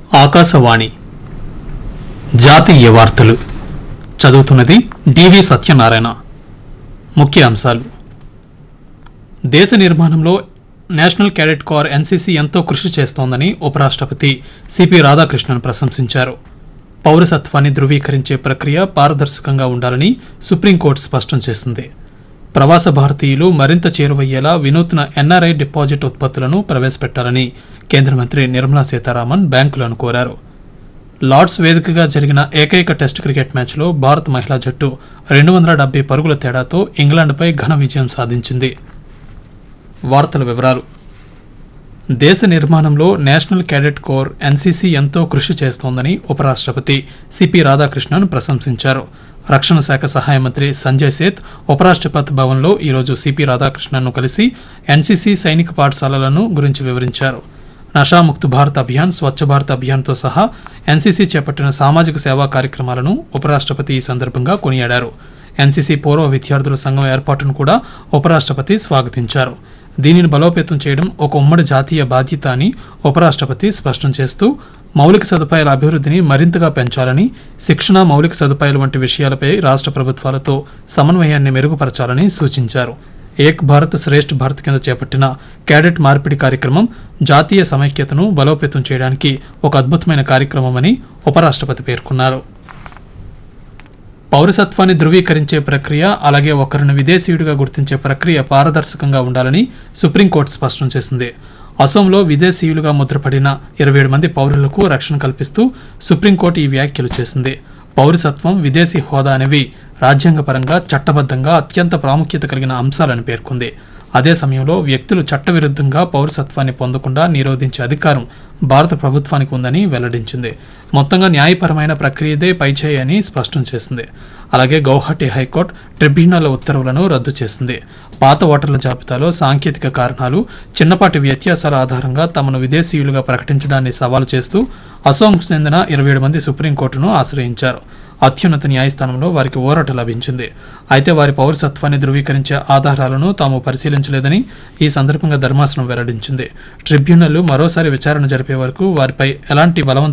ఆకాశవాణి జాతీయ వార్తలు చదువుతున్నది డివి సత్యనారాయణ ముఖ్య అంశాలు దేశ నిర్మాణంలో నేషనల్ క్యాడెట్ కోర్ ఎన్సీసీ ఎంతో కృషి చేస్తోందని ఉపరాష్ట్రపతి సిపి రాధాకృష్ణన్ ప్రశంసించారు పౌరసత్వాన్ని ధృవీకరించే ప్రక్రియ పారదర్శకంగా ఉండాలని సుప్రీంకోర్టు స్పష్టం చేసింది ప్రవాస భారతీయులు మరింత చేరువయ్యేలా వినూత్న ఎన్ఆర్ఐ డిపాజిట్ ఉత్పత్తులను ప్రవేశపెట్టాలని కేంద్ర మంత్రి నిర్మలా సీతారామన్ బ్యాంకులను కోరారు లార్డ్స్ వేదికగా జరిగిన ఏకైక టెస్ట్ క్రికెట్ మ్యాచ్లో భారత్ మహిళా జట్టు రెండు వందల డెబ్బై పరుగుల తేడాతో ఇంగ్లాండ్పై ఘన విజయం సాధించింది వార్తల వివరాలు దేశ నిర్మాణంలో నేషనల్ క్యాడెట్ కోర్ ఎన్సీసీ ఎంతో కృషి చేస్తోందని ఉపరాష్ట్రపతి సిపి రాధాకృష్ణన్ ప్రశంసించారు రక్షణ శాఖ సహాయ మంత్రి సంజయ్ సేత్ ఉపరాష్ట్రపతి భవన్లో ఈరోజు సిపి రాధాకృష్ణన్ను కలిసి ఎన్సీసీ సైనిక పాఠశాలలను గురించి వివరించారు నషాముక్త్ భారత్ అభియాన్ స్వచ్ఛ భారత్ అభియాన్తో సహా ఎన్సీసీ చేపట్టిన సామాజిక సేవా కార్యక్రమాలను ఉపరాష్ట్రపతి ఈ సందర్భంగా కొనియాడారు ఎన్సీసీ పూర్వ విద్యార్థుల సంఘం ఏర్పాటును కూడా ఉపరాష్ట్రపతి స్వాగతించారు దీనిని బలోపేతం చేయడం ఒక ఉమ్మడి జాతీయ బాధ్యత అని ఉపరాష్ట్రపతి స్పష్టం చేస్తూ మౌలిక సదుపాయాల అభివృద్ధిని మరింతగా పెంచాలని శిక్షణ మౌలిక సదుపాయాలు వంటి విషయాలపై రాష్ట్ర ప్రభుత్వాలతో సమన్వయాన్ని మెరుగుపరచాలని సూచించారు ఏక్ భారత్ శ్రేష్ఠ భారత్ కింద చేపట్టిన క్యాడెట్ మార్పిడి కార్యక్రమం జాతీయ సమైక్యతను బలోపేతం చేయడానికి ఒక అద్భుతమైన కార్యక్రమమని ఉపరాష్ట్రపతి పేర్కొన్నారు పౌరసత్వాన్ని ధృవీకరించే ప్రక్రియ అలాగే ఒకరిని విదేశీయుడిగా గుర్తించే ప్రక్రియ పారదర్శకంగా ఉండాలని సుప్రీంకోర్టు స్పష్టం చేసింది అసోంలో విదేశీయులుగా ముద్రపడిన ఇరవై ఏడు మంది పౌరులకు రక్షణ కల్పిస్తూ సుప్రీంకోర్టు ఈ వ్యాఖ్యలు చేసింది పౌరసత్వం విదేశీ హోదా అనేవి రాజ్యాంగపరంగా చట్టబద్ధంగా అత్యంత ప్రాముఖ్యత కలిగిన అంశాలని పేర్కొంది అదే సమయంలో వ్యక్తులు చట్టవిరుద్ధంగా పౌరసత్వాన్ని పొందకుండా నిరోధించే అధికారం భారత ప్రభుత్వానికి ఉందని వెల్లడించింది మొత్తంగా న్యాయపరమైన ప్రక్రియదే పైచేయి అని స్పష్టం చేసింది అలాగే గౌహటి హైకోర్టు ట్రిబ్యునల్ ఉత్తర్వులను రద్దు చేసింది పాత ఓటర్ల జాబితాలో సాంకేతిక కారణాలు చిన్నపాటి వ్యత్యాసాల ఆధారంగా తమను విదేశీయులుగా ప్రకటించడాన్ని సవాలు చేస్తూ అసోంకు చెందిన ఇరవై ఏడు మంది సుప్రీంకోర్టును ఆశ్రయించారు అత్యున్నత న్యాయస్థానంలో వారికి ఊరట లభించింది అయితే వారి పౌరసత్వాన్ని ధృవీకరించే ఆధారాలను తాము పరిశీలించలేదని ఈ సందర్భంగా ధర్మాసనం వెల్లడించింది ట్రిబ్యునల్ మరోసారి విచారణ జరిపే వరకు వారిపై ఎలాంటి బలవంత